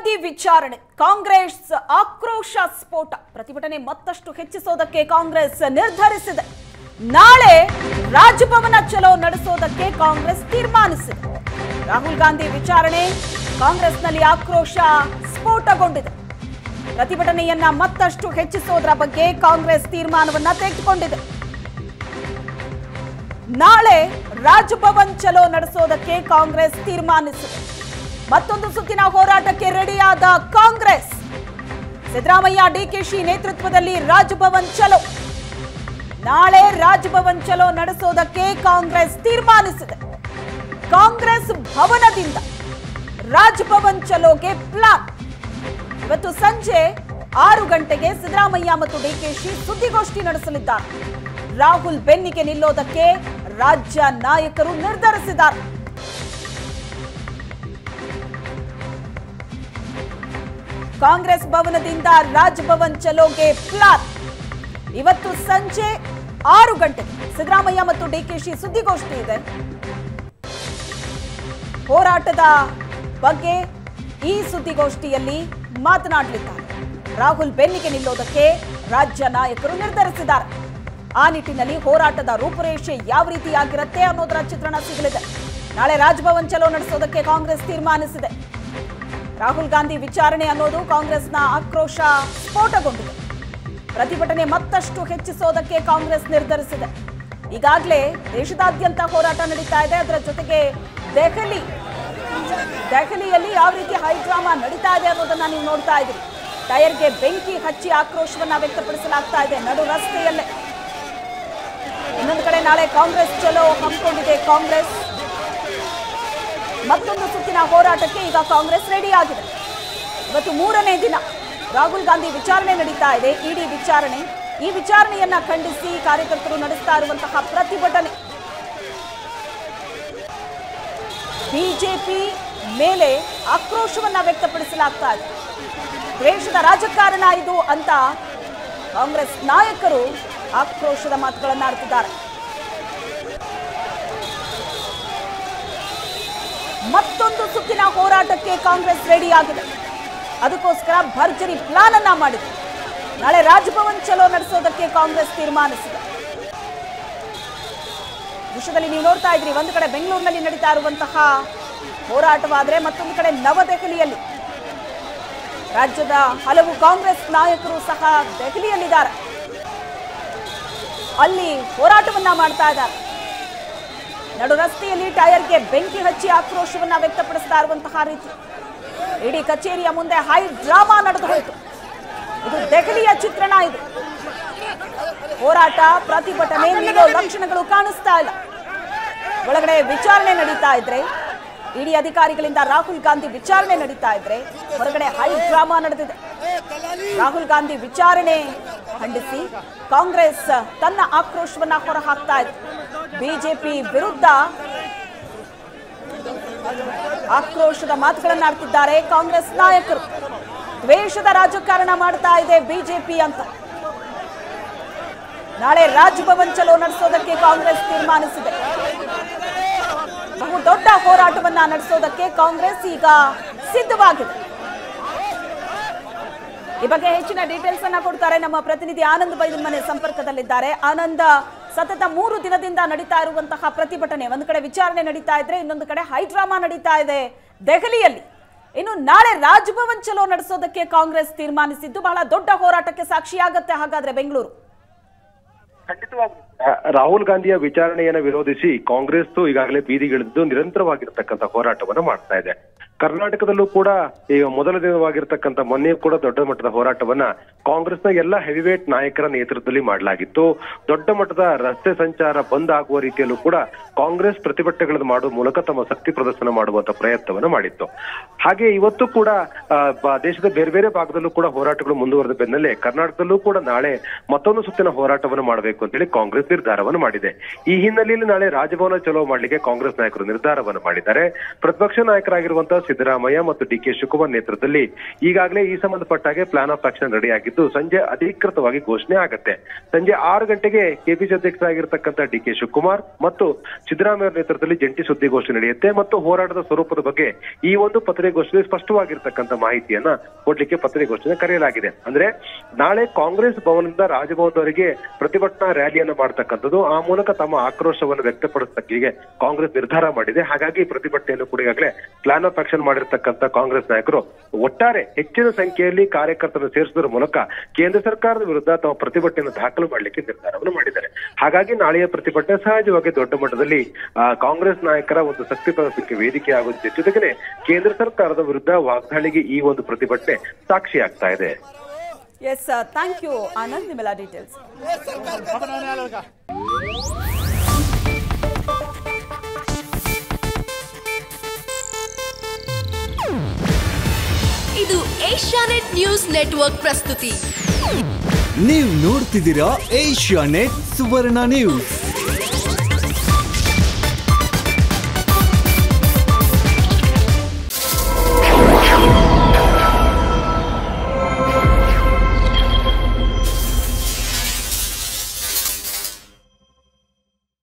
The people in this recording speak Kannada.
ಗಾಂಧಿ ವಿಚಾರಣೆ ಕಾಂಗ್ರೆಸ್ ಆಕ್ರೋಶ ಸ್ಫೋಟ ಪ್ರತಿಭಟನೆ ಮತ್ತಷ್ಟು ಹೆಚ್ಚಿಸೋದಕ್ಕೆ ಕಾಂಗ್ರೆಸ್ ನಿರ್ಧರಿಸಿದೆ ನಾಳೆ ರಾಜಭವನ ಚಲೋ ನಡೆಸೋದಕ್ಕೆ ಕಾಂಗ್ರೆಸ್ ತೀರ್ಮಾನಿಸಿದೆ ರಾಹುಲ್ ಗಾಂಧಿ ವಿಚಾರಣೆ ಕಾಂಗ್ರೆಸ್ನಲ್ಲಿ ಆಕ್ರೋಶ ಸ್ಫೋಟಗೊಂಡಿದೆ ಪ್ರತಿಭಟನೆಯನ್ನ ಮತ್ತಷ್ಟು ಹೆಚ್ಚಿಸೋದ್ರ ಬಗ್ಗೆ ಕಾಂಗ್ರೆಸ್ ತೀರ್ಮಾನವನ್ನ ತೆಗೆದುಕೊಂಡಿದೆ ನಾಳೆ ರಾಜಭವನ್ ಚಲೋ ನಡೆಸೋದಕ್ಕೆ ಕಾಂಗ್ರೆಸ್ ತೀರ್ಮಾನಿಸಿದೆ ಮತ್ತೊಂದು ಸುತ್ತಿನ ಹೋರಾಟಕ್ಕೆ ರೆಡಿಯಾದ ಕಾಂಗ್ರೆಸ್ ಸಿದ್ದರಾಮಯ್ಯ ಡಿಕೆಶಿ ನೇತೃತ್ವದಲ್ಲಿ ರಾಜಭವನ್ ಚಲೋ ನಾಳೆ ರಾಜಭವನ್ ಚಲೋ ನಡೆಸೋದಕ್ಕೆ ಕಾಂಗ್ರೆಸ್ ತೀರ್ಮಾನಿಸಿದೆ ಕಾಂಗ್ರೆಸ್ ಭವನದಿಂದ ರಾಜಭವನ್ ಚಲೋಗೆ ಪ್ಲಾನ್ ಇವತ್ತು ಸಂಜೆ ಆರು ಗಂಟೆಗೆ ಸಿದ್ದರಾಮಯ್ಯ ಮತ್ತು ಡಿಕೆಶಿ ಸುದ್ದಿಗೋಷ್ಠಿ ನಡೆಸಲಿದ್ದಾರೆ ರಾಹುಲ್ ಬೆನ್ನಿಗೆ ನಿಲ್ಲೋದಕ್ಕೆ ರಾಜ್ಯ ನಾಯಕರು ನಿರ್ಧರಿಸಿದ್ದಾರೆ ಕಾಂಗ್ರೆಸ್ ಭವನದಿಂದ ರಾಜ್ಭವನ್ ಚಲೋಗೆ ಪ್ಲಾನ್ ಇವತ್ತು ಸಂಜೆ ಆರು ಗಂಟೆಗೆ ಸಿದ್ದರಾಮಯ್ಯ ಮತ್ತು ಡಿಕೆಶಿ ಸುದ್ದಿಗೋಷ್ಠಿ ಇದೆ ಹೋರಾಟದ ಬಗ್ಗೆ ಈ ಸುದ್ದಿಗೋಷ್ಠಿಯಲ್ಲಿ ಮಾತನಾಡಲಿದ್ದಾರೆ ರಾಹುಲ್ ಬೆನ್ನಿಗೆ ನಿಲ್ಲೋದಕ್ಕೆ ರಾಜ್ಯ ನಾಯಕರು ನಿರ್ಧರಿಸಿದ್ದಾರೆ ಆ ನಿಟ್ಟಿನಲ್ಲಿ ಹೋರಾಟದ ರೂಪುರೇಷೆ ಯಾವ ರೀತಿಯಾಗಿರುತ್ತೆ ಅನ್ನೋದರ ಚಿತ್ರಣ ಸಿಗಲಿದೆ ನಾಳೆ ರಾಜಭವನ್ ಚಲೋ ನಡೆಸೋದಕ್ಕೆ ಕಾಂಗ್ರೆಸ್ ತೀರ್ಮಾನಿಸಿದೆ ರಾಹುಲ್ ಗಾಂಧಿ ವಿಚಾರಣೆ ಅನ್ನೋದು ಕಾಂಗ್ರೆಸ್ನ ಆಕ್ರೋಶ ಸ್ಫೋಟಗೊಂಡಿದೆ ಪ್ರತಿಭಟನೆ ಮತ್ತಷ್ಟು ಹೆಚ್ಚಿಸೋದಕ್ಕೆ ಕಾಂಗ್ರೆಸ್ ನಿರ್ಧರಿಸಿದೆ ಈಗಾಗಲೇ ದೇಶದಾದ್ಯಂತ ಹೋರಾಟ ನಡೀತಾ ಇದೆ ಅದರ ಜೊತೆಗೆ ದೆಹಲಿ ದೆಹಲಿಯಲ್ಲಿ ಯಾವ ರೀತಿ ಹೈಡ್ರಾಮಾ ನಡೀತಾ ಇದೆ ಅನ್ನೋದನ್ನ ನೀವು ನೋಡ್ತಾ ಇದ್ದೀರಿ ಟೈರ್ಗೆ ಬೆಂಕಿ ಹಚ್ಚಿ ಆಕ್ರೋಶವನ್ನ ವ್ಯಕ್ತಪಡಿಸಲಾಗ್ತಾ ಇದೆ ನಡು ರಸ್ತೆಯಲ್ಲೇ ಇನ್ನೊಂದು ಕಡೆ ನಾಳೆ ಕಾಂಗ್ರೆಸ್ ಚಲೋ ಹಮ್ಮಿಕೊಂಡಿದೆ ಕಾಂಗ್ರೆಸ್ ಮತ್ತೊಂದು ಸುತ್ತಿನ ಹೋರಾಟಕ್ಕೆ ಈಗ ಕಾಂಗ್ರೆಸ್ ರೆಡಿ ಆಗಿದೆ ಇವತ್ತು ಮೂರನೇ ದಿನ ರಾಹುಲ್ ಗಾಂಧಿ ವಿಚಾರಣೆ ನಡೀತಾ ಇದೆ ಇಡಿ ವಿಚಾರಣೆ ಈ ವಿಚಾರಣೆಯನ್ನ ಖಂಡಿಸಿ ಕಾರ್ಯಕರ್ತರು ನಡೆಸ್ತಾ ಇರುವಂತಹ ಪ್ರತಿಭಟನೆ ಬಿಜೆಪಿ ಮೇಲೆ ಆಕ್ರೋಶವನ್ನ ವ್ಯಕ್ತಪಡಿಸಲಾಗ್ತಾ ಇದೆ ದ್ವೇಷದ ರಾಜಕಾರಣ ಇದು ಅಂತ ಕಾಂಗ್ರೆಸ್ ನಾಯಕರು ಆಕ್ರೋಶದ ಮಾತುಗಳನ್ನಾಡ್ತಿದ್ದಾರೆ ಮತ್ತೊಂದು ಸುತ್ತಿನ ಹೋರಾಟಕ್ಕೆ ಕಾಂಗ್ರೆಸ್ ರೆಡಿ ಆಗಿದೆ ಅದಕ್ಕೋಸ್ಕರ ಭರ್ಜರಿ ಪ್ಲಾನ್ ಅನ್ನ ಮಾಡಿದೆ ನಾಳೆ ರಾಜಭವನ್ ಚಲೋ ನಡೆಸೋದಕ್ಕೆ ಕಾಂಗ್ರೆಸ್ ತೀರ್ಮಾನಿಸಿದೆ ವಿಷಯದಲ್ಲಿ ನೀವು ನೋಡ್ತಾ ಇದ್ರಿ ಒಂದು ಕಡೆ ಬೆಂಗಳೂರಿನಲ್ಲಿ ನಡೀತಾ ಇರುವಂತಹ ಹೋರಾಟವಾದರೆ ಮತ್ತೊಂದು ಕಡೆ ನವದೆಹಲಿಯಲ್ಲಿ ರಾಜ್ಯದ ಹಲವು ಕಾಂಗ್ರೆಸ್ ನಾಯಕರು ಸಹ ದೆಹಲಿಯಲ್ಲಿದ್ದಾರೆ ಅಲ್ಲಿ ಹೋರಾಟವನ್ನ ಮಾಡ್ತಾ ಇದ್ದಾರೆ ನಡು ರಸ್ತೆಯಲ್ಲಿ ಟೈರ್ಗೆ ಬೆಂಕಿ ಹಚ್ಚಿ ಆಕ್ರೋಶವನ್ನ ವ್ಯಕ್ತಪಡಿಸ್ತಾ ಇರುವಂತಹ ರೀತಿ ಇಡೀ ಕಚೇರಿಯ ಮುಂದೆ ಹೈ ಡ್ರಾಮಾ ನಡೆದು ಹೋಯಿತು ಇದು ದೆಹಲಿಯ ಚಿತ್ರಣ ಇದು ಹೋರಾಟ ಪ್ರತಿಭಟನೆ ನಿಲ್ಲೋ ಲಕ್ಷಣಗಳು ಕಾಣಿಸ್ತಾ ಇಲ್ಲ ಒಳಗಡೆ ವಿಚಾರಣೆ ನಡೀತಾ ಇದ್ರೆ ಇಡೀ ಅಧಿಕಾರಿಗಳಿಂದ ರಾಹುಲ್ ಗಾಂಧಿ ವಿಚಾರಣೆ ನಡೀತಾ ಇದ್ರೆ ಹೊರಗಡೆ ಹೈ ಡ್ರಾಮಾ ನಡೆದಿದೆ ರಾಹುಲ್ ಗಾಂಧಿ ವಿಚಾರಣೆ ಖಂಡಿಸಿ ಕಾಂಗ್ರೆಸ್ ತನ್ನ ಆಕ್ರೋಶವನ್ನ ಹೊರಹಾಕ್ತಾ ಇದೆ ಬಿಜೆಪಿ ವಿರುದ್ಧ ಆಕ್ರೋಶದ ಮಾತುಗಳನ್ನಾಡ್ತಿದ್ದಾರೆ ಕಾಂಗ್ರೆಸ್ ನಾಯಕರು ದ್ವೇಷದ ರಾಜಕಾರಣ ಮಾಡ್ತಾ ಇದೆ ಬಿಜೆಪಿ ಅಂತ ನಾಳೆ ರಾಜಭವನ್ ಚಲೋ ನಡೆಸೋದಕ್ಕೆ ಕಾಂಗ್ರೆಸ್ ತೀರ್ಮಾನಿಸಿದೆ ಬಹು ದೊಡ್ಡ ಹೋರಾಟವನ್ನ ನಡೆಸೋದಕ್ಕೆ ಕಾಂಗ್ರೆಸ್ ಈಗ ಸಿದ್ಧವಾಗಿದೆ ಈ ಬಗ್ಗೆ ಹೆಚ್ಚಿನ ಡೀಟೇಲ್ಸ್ ಅನ್ನ ಕೊಡ್ತಾರೆ ನಮ್ಮ ಪ್ರತಿನಿಧಿ ಆನಂದ್ ಬೈದನ್ ಮನೆ ಸಂಪರ್ಕದಲ್ಲಿದ್ದಾರೆ ಆನಂದ ಸತತ ಮೂರು ದಿನದಿಂದ ನಡೀತಾ ಇರುವಂತಹ ಪ್ರತಿಭಟನೆ ಒಂದು ಕಡೆ ವಿಚಾರಣೆ ನಡೀತಾ ಇದ್ರೆ ಇನ್ನೊಂದು ಕಡೆ ಹೈಡ್ರಾಮಾ ನಡೀತಾ ಇದೆ ದೆಹಲಿಯಲ್ಲಿ ಇನ್ನು ನಾಳೆ ರಾಜಭವನ್ ಚಲೋ ನಡೆಸೋದಕ್ಕೆ ಕಾಂಗ್ರೆಸ್ ತೀರ್ಮಾನಿಸಿದ್ದು ಬಹಳ ದೊಡ್ಡ ಹೋರಾಟಕ್ಕೆ ಸಾಕ್ಷಿಯಾಗತ್ತೆ ಹಾಗಾದ್ರೆ ಬೆಂಗಳೂರು ಆ, ರಾಹುಲ್ ಗಾಂಧಿಯ ವಿಚಾರಣೆಯನ್ನ ವಿರೋಧಿಸಿ ಕಾಂಗ್ರೆಸ್ ಈಗಾಗಲೇ ಬೀದಿಗಿಳಿದು ನಿರಂತರವಾಗಿರ್ತಕ್ಕಂಥ ಹೋರಾಟವನ್ನು ಮಾಡ್ತಾ ಇದೆ ಕರ್ನಾಟಕದಲ್ಲೂ ಕೂಡ ಈಗ ಮೊದಲ ದಿನವಾಗಿರ್ತಕ್ಕಂಥ ಮೊನ್ನೆ ಕೂಡ ದೊಡ್ಡ ಮಟ್ಟದ ಹೋರಾಟವನ್ನ ಕಾಂಗ್ರೆಸ್ನ ಎಲ್ಲ ಹೆವಿವೇಟ್ ನಾಯಕರ ನೇತೃತ್ವದಲ್ಲಿ ಮಾಡಲಾಗಿತ್ತು ದೊಡ್ಡ ಮಟ್ಟದ ರಸ್ತೆ ಸಂಚಾರ ಬಂದ್ ಆಗುವ ರೀತಿಯಲ್ಲೂ ಕೂಡ ಕಾಂಗ್ರೆಸ್ ಪ್ರತಿಭಟನೆಗಳನ್ನು ಮಾಡುವ ಮೂಲಕ ತಮ್ಮ ಶಕ್ತಿ ಪ್ರದರ್ಶನ ಮಾಡುವಂತ ಪ್ರಯತ್ನವನ್ನು ಮಾಡಿತ್ತು ಹಾಗೆ ಇವತ್ತು ಕೂಡ ಆ, ಬ- ದೇಶದ ಬೇರೆ ಬೇರೆ ಭಾಗದಲ್ಲೂ ಕೂಡ ಹೋರಾಟಗಳು ಮುಂದುವರೆದ ಬೆನ್ನಲ್ಲೇ ಕರ್ನಾಟಕದಲ್ಲೂ ಕೂಡ ನಾಳೆ ಮತ್ತೊಂದು ಸುತ್ತಿನ ಹೋರಾಟವನ್ನು ಮಾಡಬೇಕು ಅಂತೇಳಿ ಕಾಂಗ್ರೆಸ್ ನಿರ್ಧಾರವನ್ನು ಮಾಡಿದೆ ಈ ಹಿನ್ನೆಲೆಯಲ್ಲಿ ನಾಳೆ ರಾಜಭವನ ಚಲೋ ಮಾಡಲಿಕ್ಕೆ ಕಾಂಗ್ರೆಸ್ ನಾಯಕರು ನಿರ್ಧಾರವನ್ನು ಮಾಡಿದ್ದಾರೆ ಪ್ರತಿಪಕ್ಷ ನಾಯಕರಾಗಿರುವಂತಹ ಸಿದ್ದರಾಮಯ್ಯ ಮತ್ತು ಡಿ ಕೆ ಶಿವಕುಮಾರ್ ನೇತೃತ್ವದಲ್ಲಿ ಈಗಾಗಲೇ ಈ ಸಂಬಂಧಪಟ್ಟ ಹಾಗೆ ಪ್ಲಾನ್ ಆಫ್ ಆಕ್ಷನ್ ರೆಡಿ ಆಗಿದ್ದು ಇದ್ದು ಸಂಜೆ ಅಧಿಕೃತವಾಗಿ ಘೋಷಣೆ ಆಗತ್ತೆ ಸಂಜೆ ಆರು ಗಂಟೆಗೆ ಕೆಪಿಸಿ ಅಧ್ಯಕ್ಷರಾಗಿರ್ತಕ್ಕಂಥ ಡಿ ಕೆ ಶಿವಕುಮಾರ್ ಮತ್ತು ಸಿದ್ದರಾಮಯ್ಯ ನೇತೃತ್ವದಲ್ಲಿ ಜಂಟಿ ಸುದ್ದಿಗೋಷ್ಠಿ ನಡೆಯುತ್ತೆ ಮತ್ತು ಹೋರಾಟದ ಸ್ವರೂಪದ ಬಗ್ಗೆ ಈ ಒಂದು ಪತ್ರಿಕಾಗೋಷ್ಠಿಯಲ್ಲಿ ಸ್ಪಷ್ಟವಾಗಿರ್ತಕ್ಕಂಥ ಮಾಹಿತಿಯನ್ನ ಕೊಡ್ಲಿಕ್ಕೆ ಪತ್ರಿಕಾಗೋಷ್ಠಿನ ಕರೆಯಲಾಗಿದೆ ಅಂದ್ರೆ ನಾಳೆ ಕಾಂಗ್ರೆಸ್ ಭವನದಿಂದ ರಾಜಭವನದವರೆಗೆ ಪ್ರತಿಭಟನಾ ರ್ಯಾಲಿಯನ್ನ ಮಾಡ್ತಕ್ಕಂಥದ್ದು ಆ ಮೂಲಕ ತಮ್ಮ ಆಕ್ರೋಶವನ್ನು ವ್ಯಕ್ತಪಡಿಸಲಿಕ್ಕೆ ಕಾಂಗ್ರೆಸ್ ನಿರ್ಧಾರ ಮಾಡಿದೆ ಹಾಗಾಗಿ ಪ್ರತಿಭಟನೆಯನ್ನು ಕೂಡ ಈಗಾಗಲೇ ಪ್ಲಾನ್ ಆಫ್ ಆಕ್ಷನ್ ಮಾಡಿರ್ತಕ್ಕಂಥ ಕಾಂಗ್ರೆಸ್ ನಾಯಕರು ಒಟ್ಟಾರೆ ಹೆಚ್ಚಿನ ಸಂಖ್ಯೆಯಲ್ಲಿ ಕಾರ್ಯಕರ್ತರನ್ನು ಸೇರಿಸುವುದರ ಮೂಲಕ ಕೇಂದ್ರ ಸರ್ಕಾರದ ವಿರುದ್ಧ ತಮ್ಮ ಪ್ರತಿಭಟನೆಯನ್ನು ದಾಖಲು ಮಾಡಲಿಕ್ಕೆ ನಿರ್ಧಾರವನ್ನು ಮಾಡಿದ್ದಾರೆ ಹಾಗಾಗಿ ನಾಳೆಯ ಪ್ರತಿಭಟನೆ ಸಹಜವಾಗಿ ದೊಡ್ಡ ಮಟ್ಟದಲ್ಲಿ ಆ, ಕಾಂಗ್ರೆಸ್ ನಾಯಕರ ಒಂದು ಶಕ್ತಿ ಪ್ರದರ್ಶನಕ್ಕೆ ವೇದಿಕೆ ಆಗೋದ್ರ ಜೊತೆಗೆ ಕೇಂದ್ರ ಸರ್ಕಾರದ ವಿರುದ್ಧ ವಾಗ್ದಾಳಿಗೆ ಈ ಒಂದು ಪ್ರತಿಭಟನೆ ಸಾಕ್ಷಿಯಾಗ್ತಾ ಇದೆ ಎಸ್ ಥ್ಯಾಂಕ್ ಯು ಆನಂದ್ ನಿಮ್ಮೆಲ್ಲ ಡೀಟೇಲ್ಸ್ ಇದು ಏಷ್ಯಾನೆಟ್ ನ್ಯೂಸ್ ನೆಟ್ವರ್ಕ್ ಪ್ರಸ್ತುತಿ ನೀವು ನೋಡ್ತಿದ್ದೀರಾ ಏಷ್ಯಾ ನೆಟ್ ಸುವರ್ಣ ನ್ಯೂಸ್